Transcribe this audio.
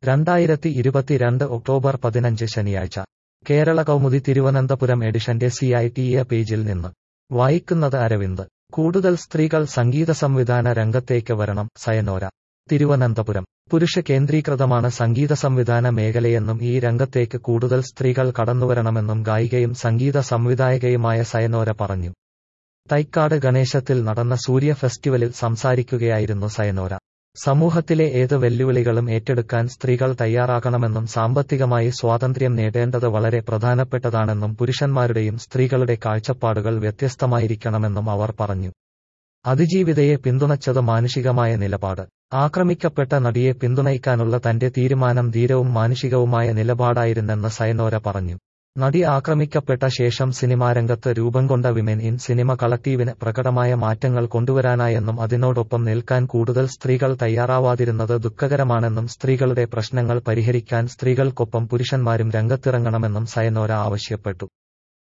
രണ്ടായിരത്തി ഇരുപത്തിരണ്ട് ഒക്ടോബർ പതിനഞ്ച് ശനിയാഴ്ച കേരള കൗമുദി തിരുവനന്തപുരം എഡിഷന്റെ സി ഐ ടി എ പേജിൽ നിന്ന് വായിക്കുന്നത് അരവിന്ദ് കൂടുതൽ സ്ത്രീകൾ സംഗീത സംവിധാന രംഗത്തേക്ക് വരണം സയനോര തിരുവനന്തപുരം പുരുഷ കേന്ദ്രീകൃതമാണ് സംഗീത സംവിധാന മേഖലയെന്നും ഈ രംഗത്തേക്ക് കൂടുതൽ സ്ത്രീകൾ കടന്നുവരണമെന്നും ഗായികയും സംഗീത സംവിധായകയുമായ സയനോര പറഞ്ഞു തൈക്കാട് ഗണേശത്തിൽ നടന്ന സൂര്യ ഫെസ്റ്റിവലിൽ സംസാരിക്കുകയായിരുന്നു സയനോര സമൂഹത്തിലെ ഏത് വെല്ലുവിളികളും ഏറ്റെടുക്കാൻ സ്ത്രീകൾ തയ്യാറാകണമെന്നും സാമ്പത്തികമായി സ്വാതന്ത്ര്യം നേടേണ്ടത് വളരെ പ്രധാനപ്പെട്ടതാണെന്നും പുരുഷന്മാരുടെയും സ്ത്രീകളുടെ കാഴ്ചപ്പാടുകൾ വ്യത്യസ്തമായിരിക്കണമെന്നും അവർ പറഞ്ഞു അതിജീവിതയെ പിന്തുണച്ചത് മാനുഷികമായ നിലപാട് ആക്രമിക്കപ്പെട്ട നടിയെ പിന്തുണയ്ക്കാനുള്ള തന്റെ തീരുമാനം ധീരവും മാനുഷികവുമായ നിലപാടായിരുന്നെന്ന് സയനോര പറഞ്ഞു നടി ആക്രമിക്കപ്പെട്ട ശേഷം സിനിമാരംഗത്ത് രൂപം കൊണ്ട വിമൻ ഇൻ സിനിമ കളക്ടീവിന് പ്രകടമായ മാറ്റങ്ങൾ കൊണ്ടുവരാനായെന്നും അതിനോടൊപ്പം നിൽക്കാൻ കൂടുതൽ സ്ത്രീകൾ തയ്യാറാവാതിരുന്നത് ദുഃഖകരമാണെന്നും സ്ത്രീകളുടെ പ്രശ്നങ്ങൾ പരിഹരിക്കാൻ സ്ത്രീകൾക്കൊപ്പം പുരുഷന്മാരും രംഗത്തിറങ്ങണമെന്നും സയനോര ആവശ്യപ്പെട്ടു